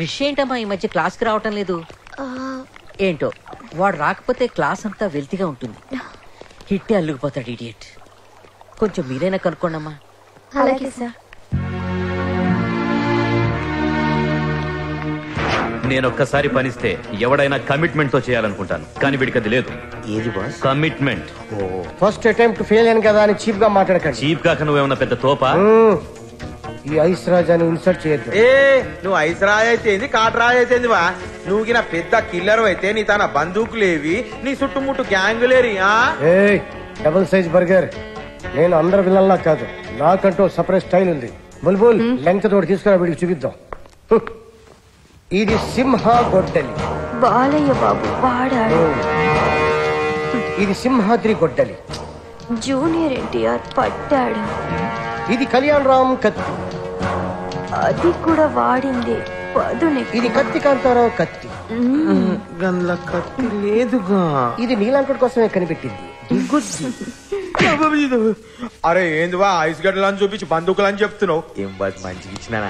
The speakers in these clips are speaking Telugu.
క్రిష్ ఏంటమ్మా ఈ మధ్య క్లాస్కి రావటం లేదు ఏంటో వాడు రాకపోతే క్లాస్ అంతా వెల్తిగా ఉంటుంది హిట్టే అల్లుకుపోతాడు ఇడియట్ కొంచెం మీరైనా కనుక్కోండమ్మా అలాగే సార్ నేను ఒక్కసారి పనిస్తే ఎవడైనా కమిట్మెంట్ తో చేయాలనుకుంటాను కానీ వీడికి అది లేదు ఏది boss commitment first attempt fail అయ్యాను కదా అని చీప్ గా మాట్లాడకండి చీప్ కాక నువ్వేమన్నా పెద్ద తోపా మ్మ్. ఈ ఐస్ రాజాని ఇన్సల్ట్ చేయొద్దు ఏ నువ్వు ఐస్ రాయ్ అయితేంది కాట్ రాయ్ అయితేంది వా నువ్వు గిన పెద్ద కిల్లర్ అయితే నీ తన బందూకులేవి నీ చుట్టుముట్టు గ్యాంగులేరి ఆ ఏయ్ డబుల్ సైజ్ బర్గర్ నేను అందరు విల్లల్లా కాదు నాకంటూ సపరేట్ స్టైల్ ఉంది బుల్బుల్ లెంగ్త్ తోటి తీసుకురా వీడికి చూపిద్దాం హ్మ్. ఇది సింహ గొడ్డలి బాలయ్య బాబు వాడాడు ఇది సింహాద్రి గొడ్డలి జూనియర్ ఎన్టీఆర్ పట్టాడు ఇది కళ్యాణ్ రామ్ కత్తి అది కూడా వాడింది పదుని ఇది కత్తి కాంతారావు కత్తి గండ్ల కత్తి లేదుగా ఇది నీలాంటి కోసమే కనిపెట్టింది అరే ఏంది వా ఐస్ గడ్డలు అని చూపించి బందూకులు అని చెప్తున్నావు ఏం బస్ మంచిగా ఇచ్చినా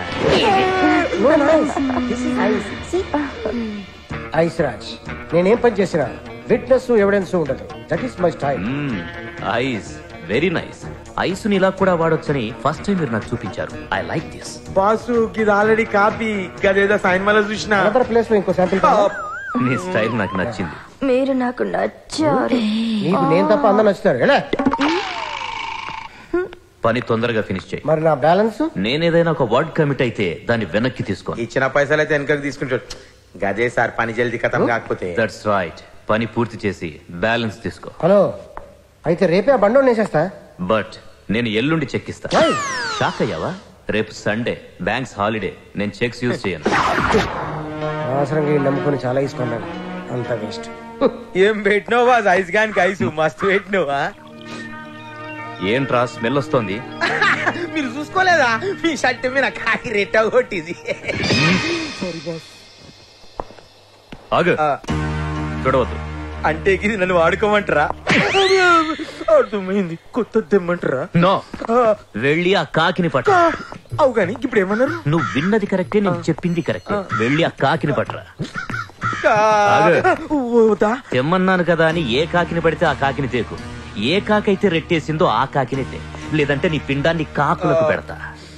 ఐస్ రాజ్ నేనేం పని చేసినా విట్నెస్ ఎవిడెన్స్ ఉండదు that is my style ice very nice ice ఇలా కూడా వాడొచ్చని ఫస్ట్ టైం మీరు నాకు చూపించారు ఐ లైక్ దిస్ బాసు ఇది ఆల్రెడీ కాపీ గదేదో సైన్ మళ్ళీ చూసిన అనదర్ ప్లేస్ లో ఇంకో శాంపిల్ నీ స్టైల్ నాకు నచ్చింది మీరు నాకు నచ్చారు నీకు నేను తప్ప అందరూ నచ్చుతారు ఎలా పని తొందరగా ఫినిష్ చేయి మరి నా బ్యాలెన్స్ నేనేదైనా ఒక వర్డ్ కమిట్ అయితే దాన్ని వెనక్కి తీసుకో ఇచ్చిన పైసలు అయితే వెనకకి తీసుకుంటాడు గదే సార్ పని జల్దీ కథం కాకపోతే దట్స్ రైట్ పని పూర్తి చేసి బ్యాలెన్స్ తీసుకో హలో అయితే రేపే ఆ బండి వేసేస్తా బట్ నేను ఎల్లుండి చెక్ ఇస్తా Why? షాక్ అయ్యావా రేపు సండే బ్యాంక్స్ హాలిడే నేను చెక్స్ యూజ్ చేయను అవసరంగా ఈ నమ్ముకొని చాలా తీసుకున్నాను అంత వేస్ట్ ఏం పెట్టినావు బాస్ ఐస్ గానికి ఐస్ మస్తు పెట్టినావా ఏంట్రా స్మెల్ వస్తోంది మీరు చూసుకోలేదా మీ షర్ట్ మీద కాకి రెట్ట కొట్టింది ఆగు చూడవద్దు అంటే ఇది నన్ను వాడుకోమంటారా అర్థమైంది కొత్త తెమ్మంటారా నో వెళ్ళి ఆ కాకిని పట్ట అవు కానీ ఇప్పుడు ఏమన్నారు నువ్వు విన్నది కరెక్టే నేను చెప్పింది కరెక్టే వెళ్ళి ఆ కాకిని పట్టరా వద్దా తెమ్మన్నాను కదా అని ఏ కాకిని పడితే ఆ కాకిని తేకు ఏ కాకైతే రెట్టేసిందో ఆ కాకిని తే లేదంటే నీ పిండాన్ని కాకులకు పెడతా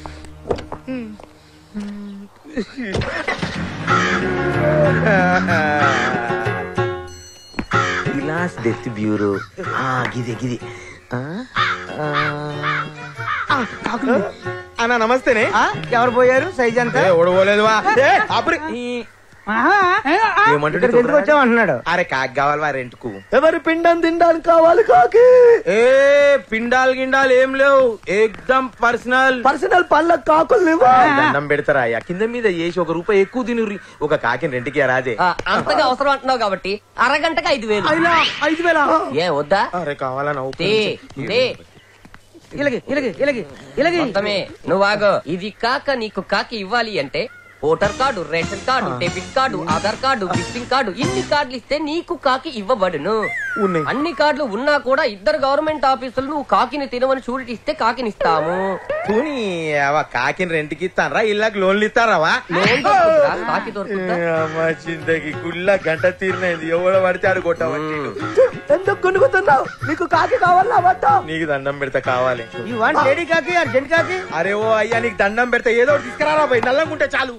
విలాస్ డెత్ బ్యూరో ఆ గిది గిది ఆ, ఆ. ఆ, కాకులు. అన్న నమస్తేనే ఎవరు పోయారు సైజ్ అంతా ఏ, ఓడిపోలేదు వా ఏ, అప్పుడు ఏమంటుండే ఇక్కడికి ఎందుకు వచ్చావు అంటున్నాడు అరే కాకి కావాలి వా రెంట్ కు ఎవరి పిండం తినడానికి కావాలి కాకి ఏ పిండాలు గిండాలు ఏం లేవు ఏకదం పర్సనల్ పర్సనల్ పళ్ళ కాకులు దండం పెడతారా అయ్యా కింద మీద వేసి ఒక రూపాయి ఎక్కువ తిని ఒక కాకిని రెంట్కి రాజే ఆ, అంతగా అవసరం అంటున్నావు కాబట్టి అరగంటకి ఐదు వేలు ఐదు వేల ఏ వద్దా అరే కావాలని తే తే ఇలాగే ఇలాగే ఇలాగే ఇలాగే మొత్తమే నువ్వు ఆగో ఇది కాక నీకు కాకి ఇవ్వాలి అంటే voter card ration card debit card Aadhaar card visiting card ఇన్ని కార్డులు ఇస్తే నీకు కాకి ఇవ్వబడును ఉన్నాయి. అన్ని కార్డులు ఉన్నా కూడా ఇద్దరు గవర్నమెంట్ ఆఫీసులు నువ్వు కాకిని తినమని షూరిటీ ఇస్తే కాకిని ఇస్తాము పోనీ అవ కాకిని రెంట్కి ఇస్తారా ఇళ్ళకి లోన్లు ఇస్తారావా లోన్ దొరుకుతుందా? కాకి దొరుకుతుందా అమ్మా చింతకి గుళ్ళ గంట తీరినది ఎవడ పడితే ఆడు కొట్టవచ్చు ఎందుకు కొనుక్కుతున్నావు నీకు కాకి కావాలా వద్దా నీకు దండం పెడతా కావాలి ఈ వన్ లేడీ కాకి అర్జెంట్ కాకి అరే ఓ అయ్యా నీకు దండం పెడతా ఏదో ఒకటి తీసుకురారా పోయి నల్లంగుంటే చాలు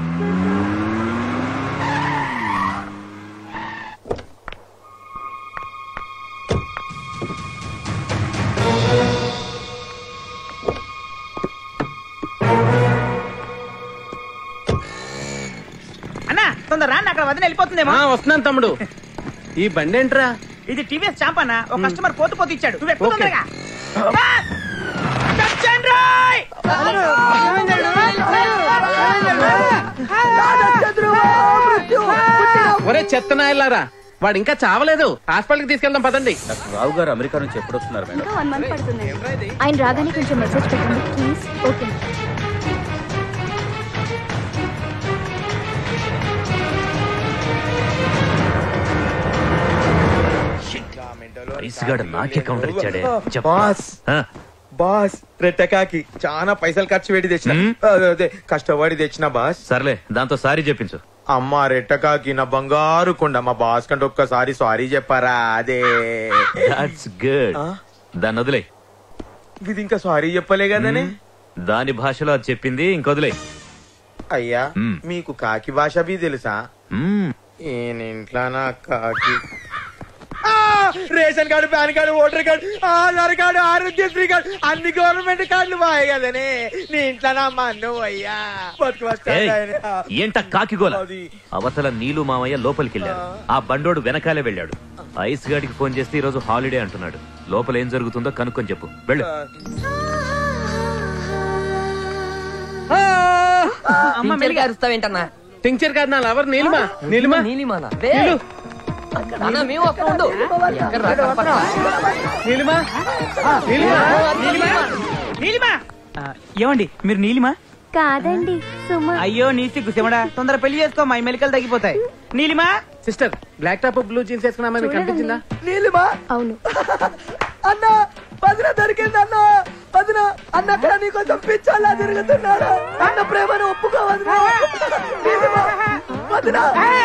అన్నా తొందర రా అక్కడ వదిన వెళ్ళిపోతుందేమో వస్తున్నాను తమ్ముడు ఈ బండి ఏంట్రా ఇది టీవీఎస్ చాంప్ అన్న ఒక కస్టమర్ పోతు పోతు ఇచ్చాడు నువ్వు ఎక్కువ తొందరగా ఆ! దచ్చన్ రాయ్! ఒరే చెత్త నాయలారా వాడు ఇంకా చావలేదు హాస్పిటల్కి తీసుకెళ్దాం పదండి రావు గారు అమెరికా నుంచి ఎప్పుడు వస్తున్నారు మేడం ఇంకా వన్ మంత్ పడుతుంది ఆయన రాగానే కొంచెం మెసేజ్ పెట్టండి ప్లీజ్ ఓకే ఐస్ గాడు నాకే కౌంటర్ ఇచ్చాడే చెప్పు. బాస్ ఆ, బాస్ రెట్టకాకి చాలా పైసలు ఖర్చు పెట్టి తెచ్చిన హ్మ్? అదే, అదే కష్టపడి తెచ్చిన బాస్ సర్లే దాంతో సారీ చెప్పించు అమ్మ రెట్టకాకి నా బంగారు కొండ మా బాస్ కంటే ఒక్కసారి సారీ చెప్పారా అదే దాట్స్ గుడ్ ఆ? దాన్ని వదిలే ఇది ఇంకా సారీ చెప్పలే కదనే దాని భాషలో అది చెప్పింది ఇంకొదిలే అయ్యా హ్మ్. మీకు కాకి భాష బి తెలుసా మ్మ్. ఈయన ఇంట్లో నా కాకి ఆ, ration card pan card voter card Aadhaar card Aarogyasri card అన్ని గవర్నమెంట్ కార్డులు బాయ్ కదనే నీ ఇంట్లో నా మన్ను అయ్యా బతుకు ఏయ్, వస్తాడు ఆయన. ఏంట కాకిగోల అది. అవతల నీలు మామయ్య లోపలికి వెళ్ళాడు ఆ బండోడు వెనకాలే వెళ్ళాడు ఐస్ గాడికి ఫోన్ చేస్తే ఈ రోజు హాలిడే అంటున్నాడు లోపల ఏం జరుగుతుందో కనుక్కొని చెప్పు వెళ్ళు అమ్మ మెల్లిగా అరుస్తావేంటన్నా టించర్ కాదు నా లవర్ నీలిమా నీలిమా నీలిమానా నీలు అన్న మేము వస్తాం ఉండు ఎక్కడ రా, కనపడరా? నీలిమా నీలిమా నీలిమా ఆ, ఏమండి మీరు నీలిమా కాదండి సుమ అయ్యో నీ సిగ్గు శివడా తొందర పెళ్లి చేసుకో మా మెలికలు తగ్గిపోతాయి Neelima sister black top blue jeans వేసుకున్నా మీకు కనిపించిందా నీలిమా అవును అన్న పదిన దొరికింది అన్న పదిన అన్న అక్కడ నీకోసం పిచ్చోళ్ళ తిరుగుతున్నాడు అన్న ప్రేమను ఒప్పుకోవద్దు నీలిమా పదిన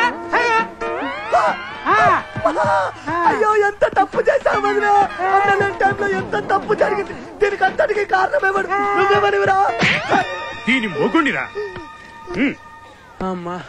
అయ్యో ఎంత తప్పు చేశావు వదిన అన్న లేని టైంలో ఎంత తప్పు జరిగింది దీనికి అంతటికి కారణం ఎవరు నువ్వేమనివిరా దీని మొగుండిరా అమ్మా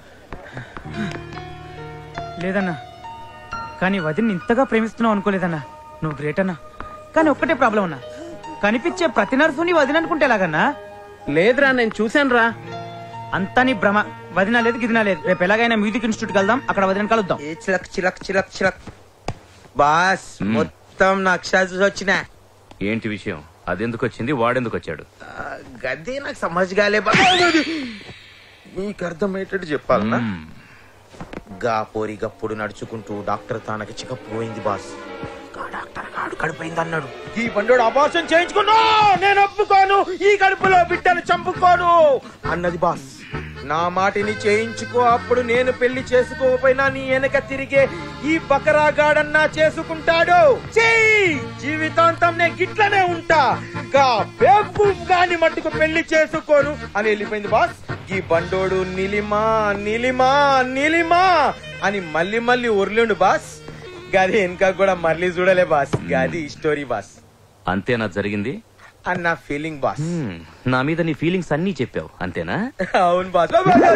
లేదన్నా కానీ వదిన ఇంతగా ప్రేమిస్తున్నావు అనుకోలేదన్నా నువ్వు గ్రేట్ అన్నా కానీ ఒక్కటే ప్రాబ్లం అన్నా కనిపించే ప్రతి నర్సుని వదిన అనుకుంటే ఎలాగన్నా లేదురా నేను చూశాను రా అంతా నీ భ్రమ వదిన లేదు గిదిన లేదు రేపు ఎలాగైనా మ్యూజిక్ ఇన్స్టిట్యూట్ వెళ్దాం అక్కడ వదిన కలుద్దాం ఏ చిలక్ చిలక్ చిలక్ చిలక్ బాస్ హ్మ్. మొత్తం నక్షాలు చూసి వచ్చిన ఏంటి విషయం అదెందుకు వచ్చింది వాడెందుకు వచ్చాడు గదే నాకు సమజ్ కాలే బా నీకు అర్థమయ్యేటట్టు చెప్పాలనా మ్మ్. గా పోరి గప్పుడు నడుచుకుంటూ డాక్టర్ తానకి చికప్ పోయింది బాస్ గా డాక్టర్ గాడు కడిపోయింది అన్నాడు ఈ బండోడు అబార్షన్ చేయించుకున్నా నేను ఒప్పుకోను ఈ కడుపులో బిడ్డను చంపుకోను అన్నది బాస్ నా మాటిని చేయించుకో అప్పుడు నేను పెళ్లి చేసుకోకపోయినా నీ వెనక తిరిగే ఈ బకరాగాడన్నా చేసుకుంటాడు చెయ్యి జీవితాంతం నేను గిట్లనే ఉంటా గా బేవకూఫ్ గాని మట్టుకు పెళ్లి చేసుకోను అని వెళ్ళిపోయింది బాస్ ఈ బండోడు నిలిమా నిలిమా నిలిమా అని మళ్ళీ మళ్ళీ ఉర్లుండు బాస్ గది వెనక కూడా మళ్ళీ చూడలే బాస్ గది స్టోరీ బాస్ అంతేనా జరిగింది అని నా ఫీలింగ్ బాస్ మ్మ్. నా మీద నీ ఫీలింగ్స్ అన్నీ చెప్పావు అంతేనా అవును బాస్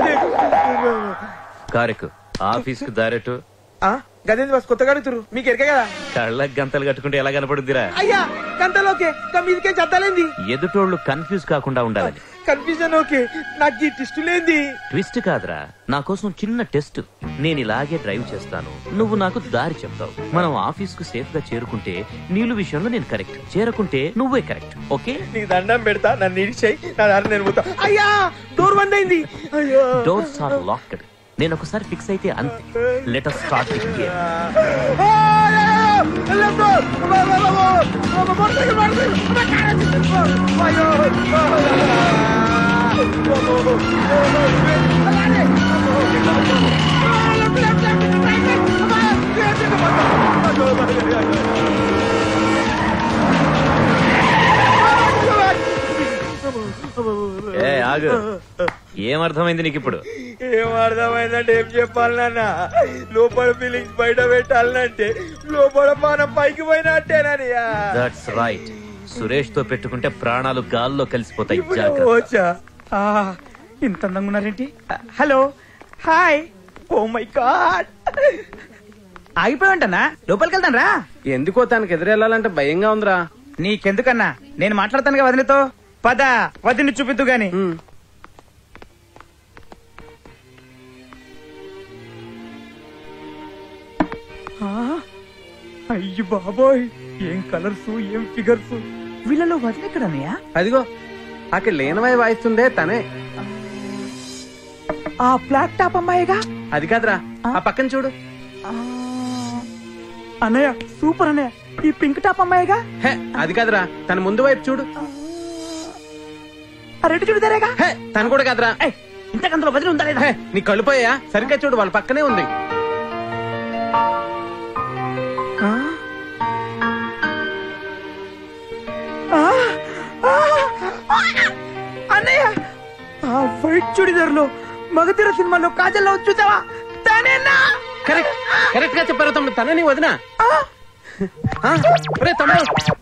కారెక్కు ఆఫీస్ కు దారెట్టు గదేంది బాస్ కొత్తగా అడుగుతురు మీకు ఎరకే కదా కళ్ళకి గంతలు కట్టుకుంటే ఎలా కనపడుద్దిరా అయ్యా గంటలోకే మీదికే చద్దలేంది ఎదుటోళ్ళు కన్ఫ్యూజ్ కాకుండా ఉండాలని కన్ఫ్యూజన్ ఓకే నాకు ఈ టిస్ట్ లేంది ట్విస్ట్ కాదురా నా కోసం చిన్న టెస్ట్ నేను ఇలాగే డ్రైవ్ చేస్తాను నువ్వు నాకు దారి చెప్తావు మనం ఆఫీస్ కు సేఫ్ గా చేరుకుంటే నీళ్ళు విషయంలో నేను కరెక్ట్ చేరకుంటే నువ్వే కరెక్ట్ ఓకే నీకు దండం పెడతా నన్ను ఇడిచేయి నా దారి నేను పోతా అయ్యా డోర్ బంద్ అయింది అయ్యో డోర్స్ ఆర్ లాక్డ్ నేను ఒకసారి ఫిక్స్ అయితే అంతే let us start the game ఏ ఆగు ఏం అర్థమైంది నీకు ఇప్పుడు ఏం అర్థమైందంటే ఏం చెప్పాలి నాన్న లోపల ఫీలింగ్స్ బయట పెట్టాలంటే లోపల పానం పైకి పోయినట్టేనయ్యా దట్స్ రైట్ సురేష్ తో పెట్టుకుంటే ప్రాణాలు గాల్లో కలిసిపోతాయి జాగ్రత్త వచ్చా ఆ, ఇంత అందంగా ఉన్నారేంటి hello hi oh my god ఆగిపోయి ఉంటానా లోపలికి వెళ్తాను రా ఎందుకో తనకి ఎదురెళ్ళాలంటే భయంగా ఉందిరా నీకెందుకన్నా నేను మాట్లాడతానుగా వదినతో పద వదిని చూపిద్దు గాని ఉమ్. ఆ, అయ్యి బాబోయ్ ఏం కలర్స్ ఏం ఫిగర్స్ వీళ్ళలో వదిన ఎక్కడన్నయ్యా అదిగో అక్కడ లేనవై వాయిస్తుందే తనే ఆ బ్లాక్ టాప్ అమ్మాయిగా అది కాదురా ఆ పక్కన చూడు ఆ, అన్నయ్య సూపర్ అన్నయ్య ఈ పింక్ టాప్ అమ్మాయిగా హే అది కాదురా తన ముందు వైపు చూడు ఆ రెడ్ చూడదారేగా హే తను కూడా కాదురా ఇంతకంతలో వదిలి ఉందా లేదా హే నీ కళ్ళు పోయా సరిగ్గా చూడు వాళ్ళ పక్కనే ఉంది ఆ? ఆ? చుడిదార్లో మగతీర సినిమాలో కాజల్లో చూసావా తనేనా కరెక్ట్ కరెక్ట్ గా చెప్పారు తమ్ముడు తనని వదిన ఆ, ఒరే తమ్ముడు